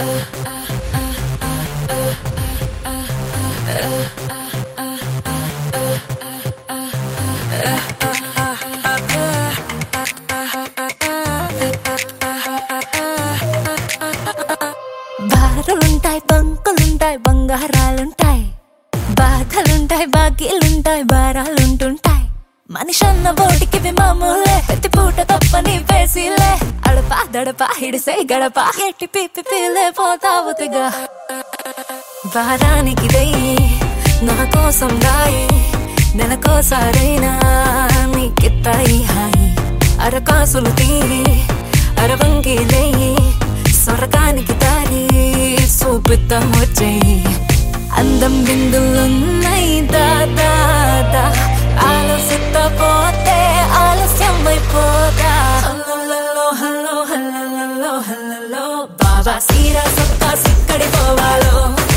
బారులుంటాయి బంకులుంటాయి బంగారాలుంటాయి బాధలుంటాయి బాకీలుంటాయి భారాలుంటుంటాయి మనిషి అన్న బోటికి మామూలే ప్రతి పూట తప్పని పేసిలే అడప దడప హిడిసే గడప ఎట్టి పిప్పి పిల్లే పోతావు తెగ వారానికి వెయ్యి నా కోసం రాయి నెలకోసారైనా నీకెత్తాయి హాయి అరకాసులు తీరి అరవంకి లేయి స్వర్గానికి దారి చూపిద్దాం వచ్చేయి అందం బిందులున్నాయి దాదా ఆలోచిస్తా పోతే ఆలస్యం అయిపోదా హల్లో హల్లో హల్లో హల్లో బాబా సీరా సొత్తా సిక్కడి పోవాలో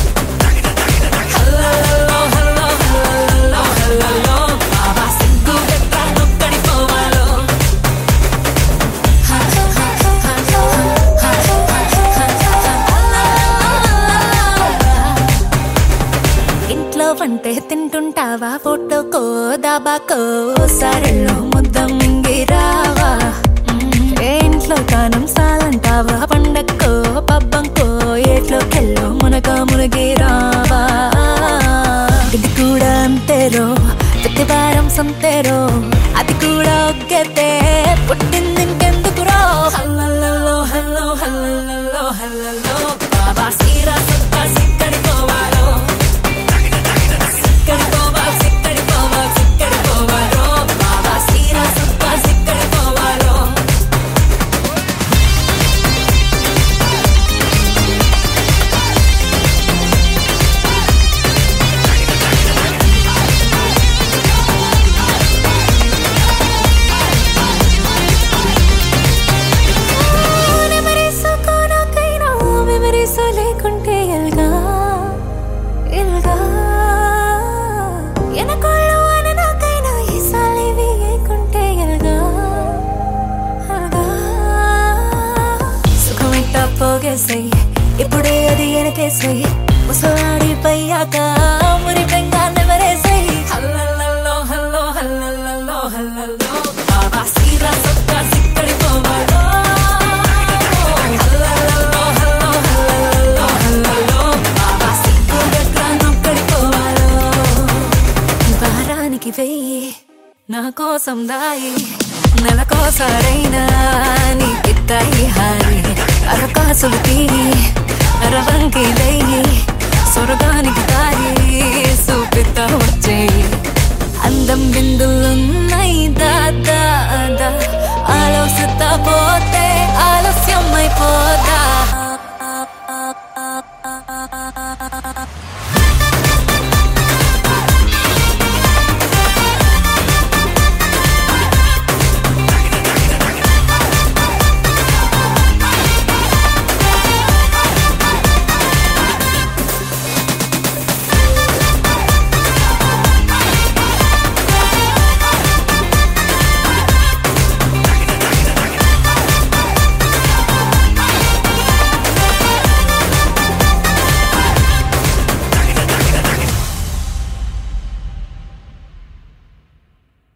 హల్లో హల్లో హల్లో హల్లో బాబా సిగ్గు గట్రా నొక్కడి పోవాలో ఇంట్లో వంటే తింటుంటావా ఫోటోకో దాబాకో సరెల్లో ముద్ద మింగిరావా ఏ ఇంట్లో కానం సాలంటావా పండక్కో పబ్బంకో ఏట్లోకెళ్ళో మునక మునిగిరావా ఇది కూడా అంతేరో ప్రతి వారం సంతేరో అది కూడా ఒక్కతే పుట్టింది ఇంకెందుకురో హల్లల్లో హల్లో హల్లల్లో హల్లల్లో బాబా సీరా సొత్తా సిక్కడి పోవాలో సిక్కడి పోవా సిక్కడి పోవా సిక్కడి పోవాలో బాబా సీరా సొత్తా సిక్కడి పోవాలో మెమరీసో కోనకైనా మెమరీసో లేకుంటే ఎల్గా ఎల్గా ఎనకోళ్ళు అననాకైనా ఈసాలివి ఏకుంటే ఎల్గా అల్గా సుఖమిట్ట పోగేసై ఇప్పుడే అది ఎనకేసై ముసలాడిపోయాక మురి పెంగా నెవరేసై హల్లల్లో హల్లో హల్లల్లో హల్లల్లో బాబా సీరా సొత్తా సిక్కడి పోవాలో హల్లల్లో హల్లో హల్లల్లో హల్లల్లో బాబా సిగ్గు గట్రా నొక్కడి పోవాలో వారానికి వెయ్యి నా కోసం దాయి నెలకోసారైనా నీకిత్తాయి హాయి అరకాసులు తీరి అరవంకి లయ్యి స్వర్గానికి దారి చూపిస్తా వచ్చేయి అందం బిందులున్నాయి దాదా